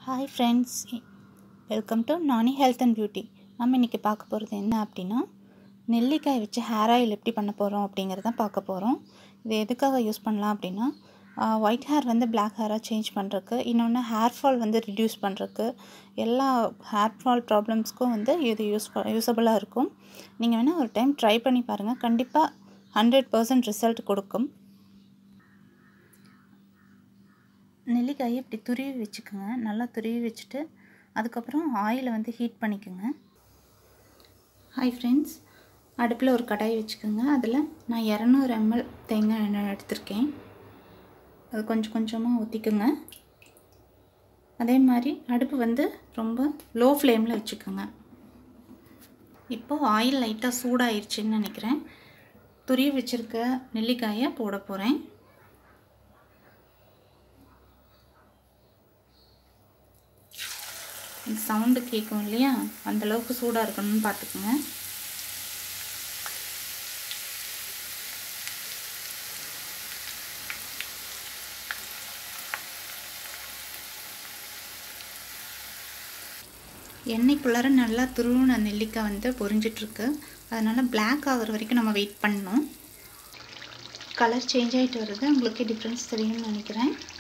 hi friends welcome to Nani health and beauty நம்ம இன்றைக்கி பார்க்க போகிறது என்ன அப்படின்னா நெல்லிக்காய் வச்சு ஹேர் ஆயில் எப்படி பண்ண போகிறோம் அப்படிங்கிறத பார்க்க போகிறோம் இது எதுக்காக யூஸ் பண்ணலாம் அப்படின்னா ஒயிட் ஹேர் வந்து பிளாக் ஹேராக சேஞ்ச் பண்ணுறக்கு இன்னொன்று ஹேர் ஃபால் வந்து ரிடியூஸ் பண்ணுறக்கு எல்லா ஹேர் ஃபால் ப்ராப்ளம்ஸ்க்கும் வந்து இது யூஸ் யூஸபுளாக இருக்கும் நீங்கள் வேணால் ஒரு டைம் ட்ரை பண்ணி பாருங்கள் கண்டிப்பாக ஹண்ட்ரட் பர்சன்ட் ரிசல்ட் கொடுக்கும் நெல்லிக்காயை இப்படி துருவி வச்சுக்கோங்க நல்லா துருவி வச்சுட்டு அதுக்கப்புறம் ஆயிலை வந்து ஹீட் பண்ணிக்கோங்க ஹாய் ஃப்ரெண்ட்ஸ் அடுப்பில் ஒரு கடாய் வச்சுக்கோங்க அதில் நான் இரநூறு எம்எல் தேங்காய் எண்ணெய் எடுத்திருக்கேன் அது கொஞ்சம் கொஞ்சமாக ஊற்றிக்குங்க அதே மாதிரி அடுப்பு வந்து ரொம்ப லோ ஃப்ளேமில் வச்சுக்கோங்க இப்போது ஆயில் லைட்டாக சூடாயிருச்சுன்னு நினைக்கிறேன் துருவி வச்சுருக்க நெல்லிக்காயை போட போகிறேன் சவுண்டு கேட்கும் இல்லையா அந்தளவுக்கு சூடாக இருக்கணும்னு பார்த்துக்குங்க எண்ணெய்க்குள்ளார நல்லா துருவின நெல்லிக்காய் வந்து பொரிஞ்சிட்ருக்கு அதனால் பிளாக் ஆகிற வரைக்கும் நம்ம வெயிட் பண்ணணும் கலர் சேஞ்ச் ஆகிட்டு வருது உங்களுக்கே டிஃப்ரென்ஸ் தெரியும்னு நினைக்கிறேன்